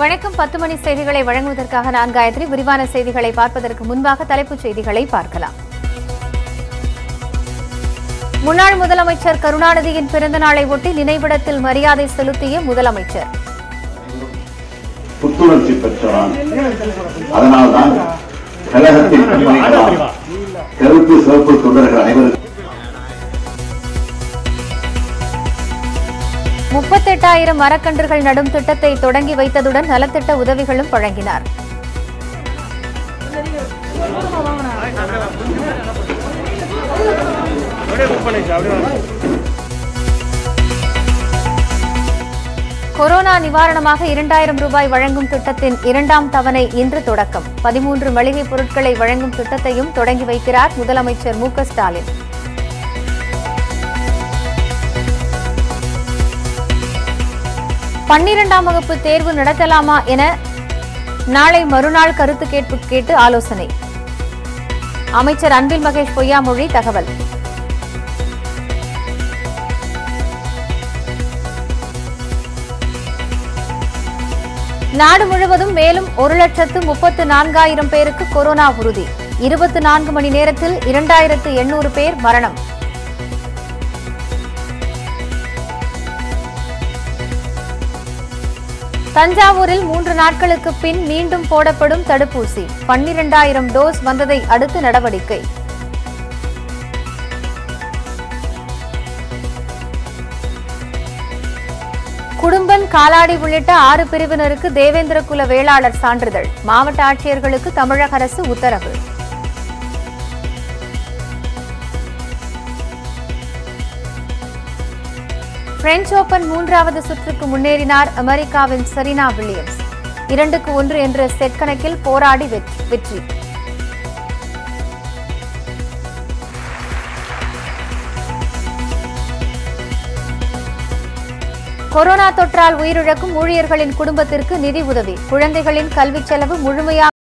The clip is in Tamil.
வணக்கம் பத்து மணி செய்திகளை வழங்குவதற்காக நான் காயத்ரி விரிவான செய்திகளை பார்ப்பதற்கு முன்பாக தலைப்புச் செய்திகளை பார்க்கலாம் முன்னாள் முதலமைச்சர் கருணாநிதியின் பிறந்த நாளை ஒட்டி நினைவிடத்தில் மரியாதை செலுத்திய முதலமைச்சர் புத்துணர்ச்சி பெற்றவன் அதனால்தான் கழகத்தின் கண்மணிகளால் கருப்பு சிவப்பு தொண்டர்கள் அனைவருக்கும் முப்பத்தெட்டாயிரம் மரக்கன்றுகள் நடும் திட்டத்தை தொடங்கி வைத்ததுடன் நலத்திட்ட உதவிகளும் வழங்கினார் கொரோனா நிவாரணமாக இரண்டாயிரம் ரூபாய் வழங்கும் திட்டத்தின் இரண்டாம் தவணை இன்று தொடக்கம் பதிமூன்று மளிகைப் பொருட்களை வழங்கும் திட்டத்தையும் தொடங்கி வைக்கிறார் முதலமைச்சர் மு க ஸ்டாலின் பன்னிரண்டாம் வகுப்பு தேர்வு நடத்தலாமா என நாளை மறுநாள் கருத்து கேட்பு கேட்டு ஆலோசனை அமைச்சர் அன்பில் மகேஷ் பொய்யாமொழி தகவல் நாடு முழுவதும் மேலும் ஒரு லட்சத்து முப்பத்து நான்காயிரம் பேருக்கு கொரோனா உறுதி இருபத்தி நான்கு மணி நேரத்தில் இரண்டாயிரத்து எண்ணூறு பேர் மரணம் தஞ்சாவூரில் மூன்று நாட்களுக்கு பின் மீண்டும் போடப்படும் தடுப்பூசி பன்னிரண்டாயிரம் டோஸ் வந்ததை அடுத்து நடவடிக்கை குடும்பன் காலாடி உள்ளிட்ட ஆறு பிரிவினருக்கு தேவேந்திர குல வேளாளர் சான்றிதழ் மாவட்ட ஆட்சியர்களுக்கு தமிழக அரசு உத்தரவு பிரெஞ்ச் ஓபன் மூன்றாவது சுற்றுக்கு முன்னேறினார் அமெரிக்காவின் செரீனா வில்லியம்ஸ் இரண்டுக்கு ஒன்று என்ற செட் கணக்கில் போராடி வெற்றி- வெற்றி கொரோனா தொற்றால் உயிரிழக்கும் ஊழியர்களின் குடும்பத்திற்கு நிதி உதவி குழந்தைகளின் கல்விச் செலவு முழுமையாக